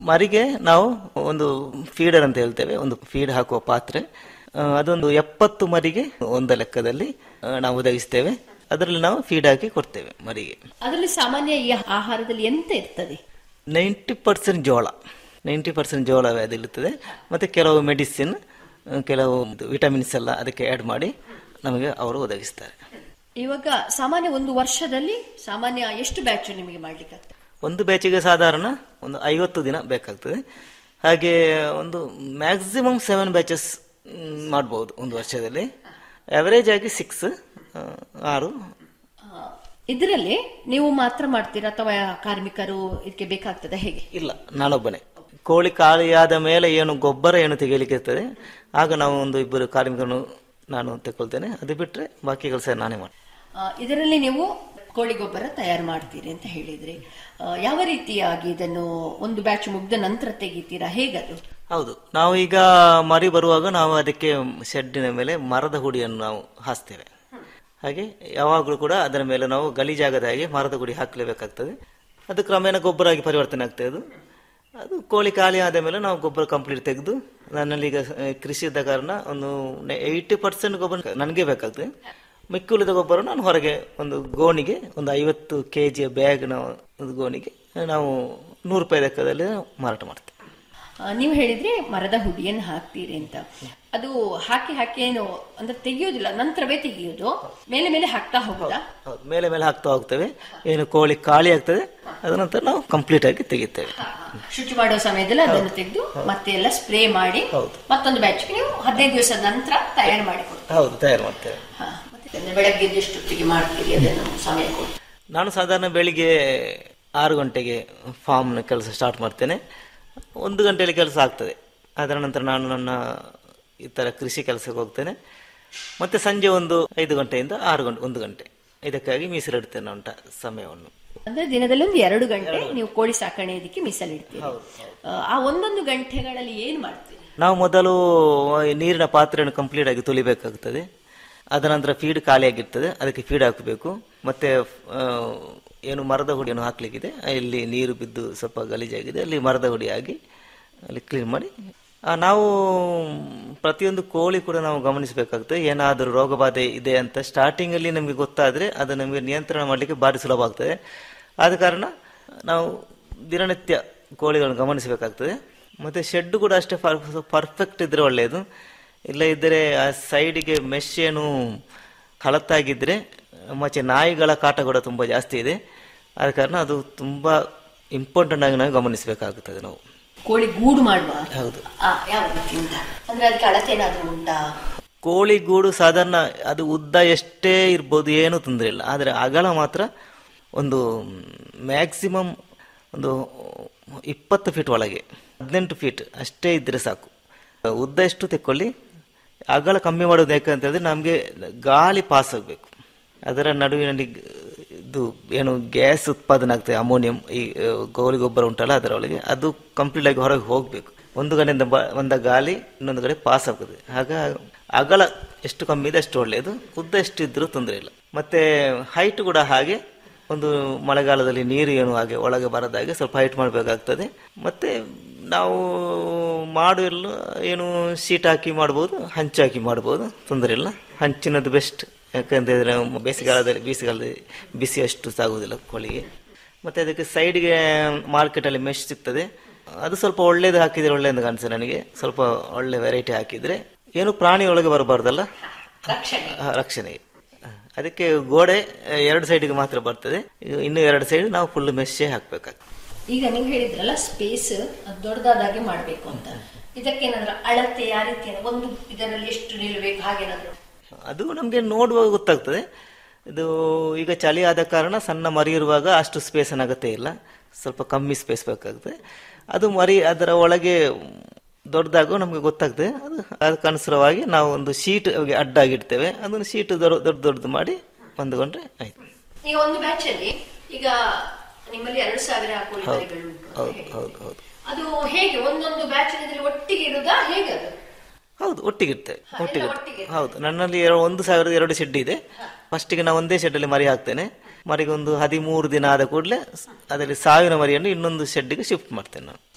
ಮರಿಗೆ ನಾವು ಒಂದು ಫೀಡರ್ ಅಂತ ಹೇಳ್ತೇವೆ ಒಂದು ಫೀಡ್ ಹಾಕುವ ಪಾತ್ರೆ ಆ, ಅದೊಂದು ಎಪ್ಪತ್ತು ಮರಿಗೆ ಒಂದು ಲೆಕ್ಕದಲ್ಲಿ ಆ, ನಾವು ಒದಗಿಸ್ತೇವೆ ಅದರಲ್ಲಿ ನಾವು ಫೀಡ್ ಹಾಕಿ ಕೊಡ್ತೇವೆ ಮರಿಗೆ ಅದರಲ್ಲಿ ಸಾಮಾನ್ಯ ಈ ಆಹಾರದಲ್ಲಿ ಎಂತ ಇರ್ತದೆ ನೈಂಟಿ ಪರ್ಸೆಂಟ್ ಜೋಳ ನೈಂಟಿ ಪರ್ಸೆಂಟ್ ಜೋಳವೇ ಅದಿರುತ್ತದೆ ಮತ್ತು ಕೆಲವು ಮೆಡಿಸಿನ್ ಕೆಲವು ವಿಟಮಿನ್ಸ್ ಎಲ್ಲ ಅದಕ್ಕೆ ಆ್ಯಡ್ ಮಾಡಿ ನಮಗೆ ಅವರು ಒದಗಿಸ್ತಾರೆ ಇವಾಗ ಸಾಮಾನ್ಯ ಒಂದು ವರ್ಷದಲ್ಲಿ ಸಾಮಾನ್ಯ ಎಷ್ಟು ಬ್ಯಾಚ್ ನಿಮಗೆ ಮಾಡ್ಲಿಕ್ಕೆ ಆಗ್ತದೆ ಒಂದು ಬ್ಯಾಚಿಗೆ ಸಾಧಾರಣ ಒಂದು ಐವತ್ತು ದಿನ ಬೇಕಾಗ್ತದೆ ಹಾಗೆ ಒಂದು ಮ್ಯಾಕ್ಸಿಮಮ್ ಸೆವೆನ್ ಬ್ಯಾಚಸ್ ಮಾಡ್ಬೋದು ಒಂದು ವರ್ಷದಲ್ಲಿ ಅವರೇಜ್ ಆಗಿ ಸಿಕ್ಸ್ ಆರು ಇದರಲ್ಲಿ ನೀವು ಮಾತ್ರ ಮಾಡ್ತೀರಾ ಅಥವಾ ಕಾರ್ಮಿಕರು ಇದಕ್ಕೆ ಬೇಕಾಗ್ತದೆ ಹೇಗೆ ಇಲ್ಲ ನಾನೊಬ್ಬನೇ ಕೋಳಿ ಖಾಲಿಯಾದ ಮೇಲೆ ಏನು ಗೊಬ್ಬರ ಏನು ತೆಗೆಯಲಿಕ್ಕೆ ಇರ್ತದೆ ಆಗ ನಾವು ಒಂದು ಇಬ್ಬರು ಕಾರ್ಮಿಕರನ್ನು ನಾನು ತಗೊಳ್ತೇನೆ ಅದು ಬಿಟ್ಟರೆ ಬಾಕಿ ಕೆಲಸ ನಾನೇ ಮಾಡ್ತೇನೆ ಆ, ಇದರಲ್ಲಿ ನೀವು ಕೋಳಿ ಗೊಬ್ಬರ ತಯಾರು ಮಾಡ್ತೀರಿ ಅಂತ ಹೇಳಿದ್ರಿ ಆ, ಯಾವ ರೀತಿಯಾಗಿ ಇದನ್ನು ಒಂದು ಬ್ಯಾಚ್ ಮುಗ್ದ ನಂತರ ತೆಗಿತೀರಾ ಹೇಗದು ಹೌದು ನಾವು ಈಗ ಮರಿ ಬರುವಾಗ ನಾವು ಅದಕ್ಕೆ ಶೆಡ್ಡಿನ ಮೇಲೆ ಮರದ ಹುಡಿಯನ್ನು ನಾವು ಹಾಸ್ತೇವೆ ಹಾಗೆ ಯಾವಾಗಲೂ ಕೂಡ ಅದರ ಮೇಲೆ ನಾವು ಗಲೀಜಾಗದ ಹಾಗೆ ಮರದ ಹುಡಿ ಹಾಕಲೇಬೇಕಾಗ್ತದೆ ಅದು ಕ್ರಮೇಣ ಗೊಬ್ಬರ ಆಗಿ ಪರಿವರ್ತನೆ ಆಗ್ತದೆ ಅದು ಅದು ಕೋಳಿ ಖಾಲಿ ಆದ ಮೇಲೆ ನಾವು ಗೊಬ್ಬರ ಕಂಪ್ಲೀಟ್ ತೆಗೆದು ನನ್ನಲ್ಲಿ ಈಗ ಆ, ಕೃಷಿ ಇದ್ದ ಕಾರಣ ಒಂದು ಏಯ್ಟಿ ಪರ್ಸೆಂಟ್ ಗೊಬ್ಬರ ನನಗೆ ಬೇಕಾಗ್ತದೆ ಮಿಕ್ಕಿ ಉಳಿದ ಗೊಬ್ಬರ ನಾನು ಹೊರಗೆ ಒಂದು ಗೋಣಿಗೆ ಒಂದು ಐವತ್ತು ಕೆ ಜಿಯ ಬ್ಯಾಗ್ನ ಒಂದು ಗೋಣಿಗೆ ನಾವು ನೂರು ರೂಪಾಯಿ ಲೆಕ್ಕದಲ್ಲಿ ಮಾರಾಟ ಮಾಡ್ತೇವೆ ಆ, ನೀವು ಹೇಳಿದ್ರಿ ಮರದ ಹುಡಿಯನ್ನು ಹಾಕ್ತೀರಿ ಅಂತ ಅದು ಹಾಕಿ ಹಾಕಿ ಏನು ಅಂದ್ರೆ ತೆಗಿಯೋದಿಲ್ಲ ನಂತರವೇ ತೆಗಿಯೋದು ಮೇಲೆ ಮೇಲೆ ಹಾಕ್ತಾ ಹೋಗುದಾ ಹೌದು ಮೇಲೆ ಮೇಲೆ ಹಾಕ್ತಾ ಹೋಗ್ತೇವೆ ಏನು ಕೋಳಿ ಖಾಲಿ ಆಗ್ತದೆ ಅದ ನಂತರ ನಾವು ಕಂಪ್ಲೀಟ್ ಆಗಿ ತೆಗಿತೇವೆ ಶುಚಿ ಮಾಡುವ ಸಮಯದಲ್ಲಿ ಅದನ್ನು ತೆಗೆದು ಮತ್ತೆ ಎಲ್ಲ ಸ್ಪ್ರೇ ಮಾಡಿ ಹೌದು. ಮತ್ತೊಂದು ಬ್ಯಾಚ್ ನೀವು ಹದಿನೈದು ದಿವಸದ ನಂತರ ತಯಾರು ಮಾಡಿ ಕೊಡ್ತೀರಿ ಹೌದು ತಯಾರು ಮಾಡ್ತೇವೆ ಹಾ, ಮತ್ತೆ ಅದನ್ನ ಬೆಳಗ್ಗೆ ಎಷ್ಟೊತ್ತಿಗೆ ಮಾಡ್ತೀರಿ ಅದನ್ನು ಸಮಯ ಕೊಡಿ ನಾನು ಸಾಧಾರಣ ಬೆಳಿಗ್ಗೆ ಆರು ಗಂಟೆಗೆ ಫಾರ್ಮ್ನ ಕೆಲಸ ಸ್ಟಾರ್ಟ್ ಮಾಡ್ತೇನೆ ಒಂದು ಗಂಟೆಯಲ್ಲಿ ಕೆಲಸ ಆಗ್ತದೆ ಅದರ ನಂತರ ನಾನು ನನ್ನ ಇತರ ಕೃಷಿ ಕೆಲಸಕ್ಕೆ ಹೋಗ್ತೇನೆ ಮತ್ತೆ ಸಂಜೆ ಒಂದು ಐದು ಗಂಟೆಯಿಂದ ಆರು ಗಂಟೆ ಒಂದು ಗಂಟೆ ಇದಕ್ಕಾಗಿ ಮೀಸಲಿಡ್ತೇನೆ ಉಂಟ ಸಮಯವನ್ನು ಅಂದ್ರೆ ದಿನದಲ್ಲಿ ಒಂದು ಎರಡು ಗಂಟೆ ನೀವು ಕೋಳಿ ಸಾಕಣೆ ಇದಕ್ಕೆ ಮೀಸಲಿಡ್ತೀರಿ ಆ, ಆ ಒಂದೊಂದು ಗಂಟೆಗಳಲ್ಲಿ ಏನ್ ಮಾಡ್ತೀರಿ ನಾವು ಮೊದಲು ಈ ನೀರಿನ ಪಾತ್ರೆಯನ್ನು ಕಂಪ್ಲೀಟ್ ಆಗಿ ತುಳಿಬೇಕಾಗ್ತದೆ ಅದರ ನಂತರ ಫೀಡ್ ಖಾಲಿಯಾಗಿರ್ತದೆ ಅದಕ್ಕೆ ಫೀಡ್ ಹಾಕಬೇಕು ಮತ್ತೆ ಆ, ಏನು ಮರದ ಹುಡಿಯನ್ನು ಹಾಕ್ಲಿಕ್ಕಿದೆ ಇಲ್ಲಿ ನೀರು ಬಿದ್ದು ಸ್ವಲ್ಪ ಗಲೀಜಾಗಿದೆ ಅಲ್ಲಿ ಮರದ ಹುಡಿ ಆಗಿ ಅಲ್ಲಿ ಕ್ಲೀನ್ ಮಾಡಿ ಆ, ನಾವು ಪ್ರತಿಯೊಂದು ಕೋಳಿ ಕೂಡ ನಾವು ಗಮನಿಸಬೇಕಾಗ್ತದೆ ಏನಾದರೂ ರೋಗ ಬಾಧೆ ಇದೆ ಅಂತ ಸ್ಟಾರ್ಟಿಂಗಲ್ಲಿ ನಮಗೆ ಗೊತ್ತಾದರೆ ಅದು ನಮಗೆ ನಿಯಂತ್ರಣ ಮಾಡಲಿಕ್ಕೆ ಭಾರಿ ಸುಲಭ ಆಗ್ತದೆ ಆದ ಕಾರಣ ನಾವು ದಿನನಿತ್ಯ ಕೋಳಿಗಳನ್ನು ಗಮನಿಸಬೇಕಾಗ್ತದೆ ಮತ್ತು ಶೆಡ್ ಕೂಡ ಅಷ್ಟೇ ಪರ್ಫೆಕ್ಟ್ ಇದ್ರೆ ಒಳ್ಳೆಯದು ಇಲ್ಲ ಇದ್ದರೆ ಆ ಸೈಡಿಗೆ ಮೆಶ್ ಏನು ಹಳತ್ತಾಗಿದ್ದರೆ ಮತ್ತೆ ನಾಯಿಗಳ ಕಾಟ ಕೂಡ ತುಂಬ ಜಾಸ್ತಿ ಇದೆ ಆದ ಕಾರಣ ಅದು ತುಂಬ ಇಂಪಾರ್ಟೆಂಟ್ ಆಗಿ ನಾವು ಗಮನಿಸಬೇಕಾಗುತ್ತದೆ ನಾವು ಕೋಳಿ ಗೂಡು ಮಾಡುವ ಹೌದು ಆ, ಯಾವ ರೀತಿಯಿಂದ ಅಂದ್ರೆ ಅದಕ್ಕೆ ಅಳತೆ ಏನಾದ್ರೂ ಉಂಟಾ ಕೋಳಿ ಗೂಡು ಸಾಧಾರಣ ಅದು ಉದ್ದ ಎಷ್ಟೇ ಇರ್ಬೋದು ಏನೂ ತೊಂದರೆ ಇಲ್ಲ ಆದರೆ ಅಗಲ ಮಾತ್ರ ಒಂದು ಮ್ಯಾಕ್ಸಿಮಮ್ ಒಂದು ಇಪ್ಪತ್ತು ಫೀಟ್ ಒಳಗೆ ಹದಿನೆಂಟು ಫೀಟ್ ಅಷ್ಟೇ ಇದ್ದರೆ ಸಾಕು ಉದ್ದ ಎಷ್ಟು ತೆಕ್ಕೊಳ್ಳಿ ಅಗಲ ಕಮ್ಮಿ ಮಾಡೋದು ಯಾಕಂತ ಹೇಳಿದ್ರೆ ನಮಗೆ ಗಾಳಿ ಪಾಸ್ ಆಗಬೇಕು ಅದರ ನಡುವಿನಲ್ಲಿ ಗ- ಇದು ಏನು ಗ್ಯಾಸ್ ಉತ್ಪಾದನೆ ಆಗ್ತದೆ ಅಮೋನಿಯಂ ಈ ಆ, ಗೋಲಿ ಗೊಬ್ಬರ ಉಂಟಲ್ಲ ಅದರೊಳಗೆ ಅದು ಕಂಪ್ಲೀಟ್ ಆಗಿ ಹೊರಗೆ ಹೋಗಬೇಕು ಒಂದು ಕಡೆಯಿಂದ ಬ ಬಂದ ಗಾಳಿ ಇನ್ನೊಂದು ಕಡೆ ಪಾಸ್ ಆಗ್ತದೆ ಆಗ ಅಗಲ ಎಷ್ಟು ಕಮ್ಮಿ ಇದೆ ಅಷ್ಟು ಒಳ್ಳೆಯದು ಉದ್ದ ಎಷ್ಟು ಇದ್ರೂ ತೊಂದರೆ ಇಲ್ಲ ಮತ್ತೆ ಹೈಟ್ ಕೂಡ ಹಾಗೆ ಒಂದು ಮಳೆಗಾಲದಲ್ಲಿ ನೀರು ಏನು ಹಾಗೆ ಒಳಗೆ ಬರದಾಗೆ ಸ್ವಲ್ಪ ಹೈಟ್ ಮಾಡಬೇಕಾಗ್ತದೆ ಮತ್ತೆ ನಾವು ಮಾಡುವೆಲ್ಲ ಏನು ಶೀಟ್ ಹಾಕಿ ಮಾಡ್ಬೋದು ಹಂಚು ಹಾಕಿ ಮಾಡ್ಬೋದು ತೊಂದರೆ ಇಲ್ಲ ಹಂಚಿನದು ಬೆಸ್ಟ್ ಯಾಕಂತಂದರೆ ಬೇಸಿಗೆಗಾಲದಲ್ಲಿ ಬೇಸಿಗೆಗಾಲದಲ್ಲಿ ಬಿಸಿ ಅಷ್ಟು ಸಾಗುವುದಿಲ್ಲ ಕೋಳಿಗೆ ಮತ್ತು ಅದಕ್ಕೆ ಸೈಡ್ಗೆ ಮಾರ್ಕೆಟಲ್ಲಿ ಮೆಶ್ ಸಿಗ್ತದೆ ಅದು ಸ್ವಲ್ಪ ಒಳ್ಳೇದು ಹಾಕಿದರೆ ಒಳ್ಳೆಯದು ಕಾಣಿಸ್ತದೆ ನನಗೆ ಸ್ವಲ್ಪ ಒಳ್ಳೆ ವೆರೈಟಿ ಹಾಕಿದರೆ ಏನು ಪ್ರಾಣಿ ಒಳಗೆ ಬರಬಾರ್ದಲ್ಲ ರಕ್ಷಣೆ ಆ, ರಕ್ಷಣೆಗೆ ಆ, ಅದಕ್ಕೆ ಗೋಡೆ ಆ, ಎರಡು ಸೈಡಿಗೆ ಮಾತ್ರ ಬರ್ತದೆ ಇನ್ನು- ಇನ್ನು ಎರಡು ಸೈಡ್ ನಾವು ಫುಲ್ ಮೆಸ್ಸೇ ಹಾಕ್ಬೇಕಾಗ್ತದೆ ಈಗ ನೀವು ಹೇಳಿದ್ರಲ್ಲ ಸ್ಪೇಸ್ ದೊಡ್ಡದಾದಾಗೆ ಮಾಡ್ಬೇಕು ಅಂತ ಇದಕ್ಕೇನಾದ್ರೂ ಅಳತೆ ಆ ರೀತಿ ಏನಾದ್ರು ಒಂದು ಇದರಲ್ಲಿ ಎಷ್ಟು ನಿಲ್ಬೇಕು ಹಾಗೇನಾದ್ರು ಅದು ನಮಗೆ ನೋಡುವಾಗ ಗೊತ್ತಾಗ್ತದೆ ಇದು ಈಗ ಚಳಿ ಆದ ಕಾರಣ ಸಣ್ಣ ಮರಿ ಇರುವಾಗ ಅಷ್ಟು ಸ್ಪೇಸ್ ಅಗತ್ಯ ಇಲ್ಲ ಸ್ವಲ್ಪ ಕಮ್ಮಿ ಸ್ಪೇಸ್ ಬೇಕಾಗ್ತದೆ ಅದು ಮರಿ ಅದರ ಒಳಗೆ ದೊಡ್ಡದಾಗೋ ನಮಗೆ ಗೊತ್ತಾಗ್ತದೆ ಅದು ಅದಕ್ಕನುಸಾರವಾಗಿ ನಾವು ಒಂದು ಶೀಟ್ ಅಡ್ಡಾಗಿಡ್ತೇವೆ ಅದನ್ನು ಶೀಟ್ ದೊಡ್ಡ ದೊಡ್ಡ ದೊಡ್ಡದು ಮಾಡಿ ಹೊಂದ್ಕೊಂಡ್ರೆ ಆಯ್ತು ಈಗ ಒಂದು ಬ್ಯಾಚ್ ಅಲ್ಲಿ ಈಗ ನಿಮ್ಮಲ್ಲಿ ಎರಡು ಸಾವಿರ ಕೋಳಿ ಮರಿಗಳು ಉಂಟು ಅಂತ ಹೌದು ಹೇಳಿ. ಹೌದು ಹೌದು ಅದು ಹೇಗೆ ಒಂದೊಂದು ಬ್ಯಾಚ್ ಒಟ್ಟಿಗೆ ಇರುದಾ ಹೇಗೆ ಅದು ಹೌದು ಒಟ್ಟಿಗಿರ್ತೇವೆ ಎಲ್ಲ ಒಟ್ಟಿಗೆ ಒಟ್ಟಿಗೆ. ಹೌದು ನನ್ನಲ್ಲಿ ಎರ- ಒಂದು ಸಾವಿರದ ಎರಡು ಶೆಡ್ ಇದೆ ಫಸ್ಟಿಗೆ ನಾವು ಒಂದೇ ಶೆಡ್ಡಲ್ಲಿ ಮರಿ ಹಾಕ್ತೇನೆ ಮರಿಗೆ ಒಂದು ಹದಿಮೂರು ದಿನ ಆದ ಕೂಡಲೇ ಅದರಲ್ಲಿ ಸಾವಿರ ಮರಿಯನ್ನು ಇನ್ನೊಂದು ಶೆಡ್ಡಿಗೆ ಶಿಫ್ಟ್ ಮಾಡ್ತೇನೆ ನಾನು